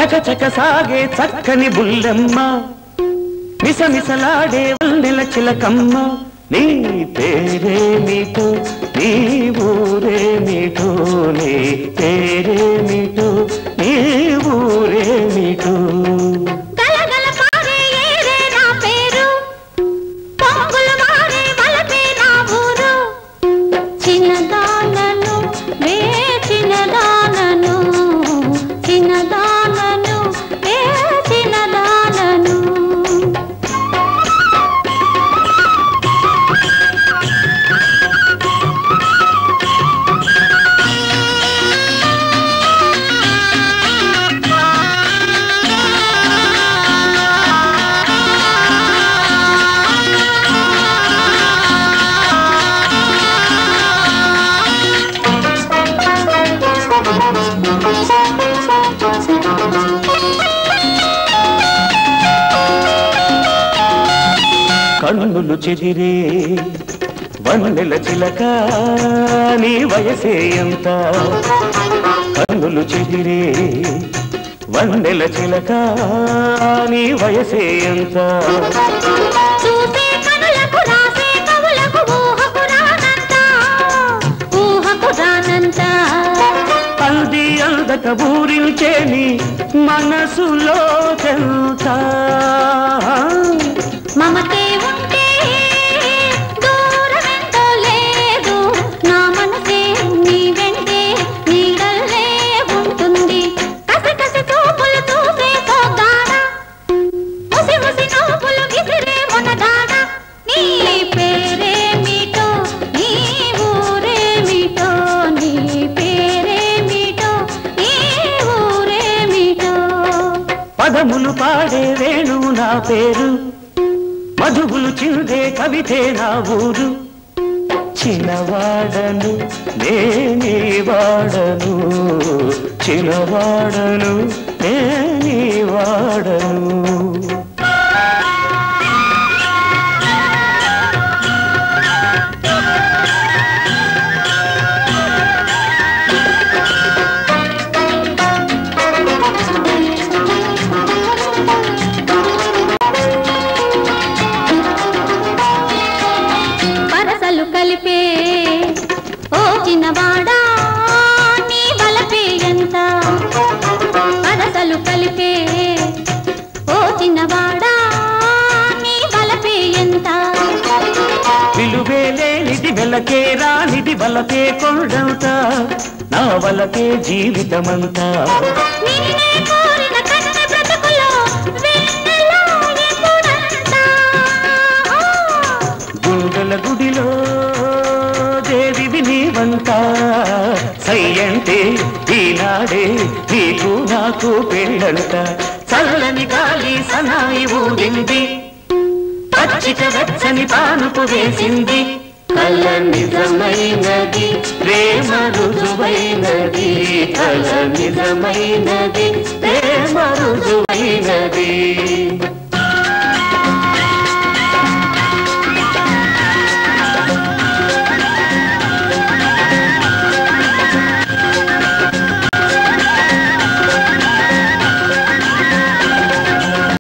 చకచక సాగే చక్కని బుల్లెమ్మ మిసమిసలాడే వన్నెల చిలకమ్మ నీ పేరేమిటో నీ ఊరేమిటో నీ పేరేమిటో నీ ఊరేమిటో గలగల పారే ఏరే నా పేరు పొంగులు మారే వలపే నా ఊరు చిన్నదానను వే చిన్నదానను చిన్నదానను వే చిన్నదానను కన్నులు చెదిరే వన్నెల చిలక నీ వయసే ఎంత కన్నులు చెదిరే వన్నెల చిలక నీ వయసే ఎంత చూసే కనులకు రాసే కవులకు ఊహకు రానంత ఊహకు రానంత అంది అందక ఊరించే నీ మనసులో చెంత మమతే ఉంటే దూరమెంతో లేదు నా మనసే నీ వెంటే నీడల్లే ఉంటుంది కసి కసి చూపులు చూసే సోగాడ ముసి ముసి నవ్వులు విసిరే మొనగాడ నీ పేరేమిటో నీ ఊరేమిటో నీ పేరేమిటో నీ ఊరేమిటో పదములు పాడే వేణువు నా పేరు మధువులు చిందే కవితే నా ఊరు చిన్నవాడను నేనే వాడను చిన్నవాడను నేనే వాడను పరసలు కలిపే ఓ చిన్నవాడా నీ బలపే ఎంత పరసలు కలిపే ఓ చిన్నవాడా నీ బలపే ఎంత విలువే లేనిది వెలకే రానిది వలకే కొండంత నా వలకే జీవితమంతా నిన్నే కోరిన కన్న బ్రతుకులో వెన్నెలా ఎప్పుడంతా గుండెల గుడిలో దేవివి నీవంట సై అంటే ఈనాడే నీకు నాకు పెళ్ళంట చల్లని గాలి సనాయి ఊడింది పచ్చిక వెచ్చని పానుపు వేసింది కల నిజమైనది ప్రేమ రుజువైనది కల నిజమైనది ప్రేమ రుజువైనది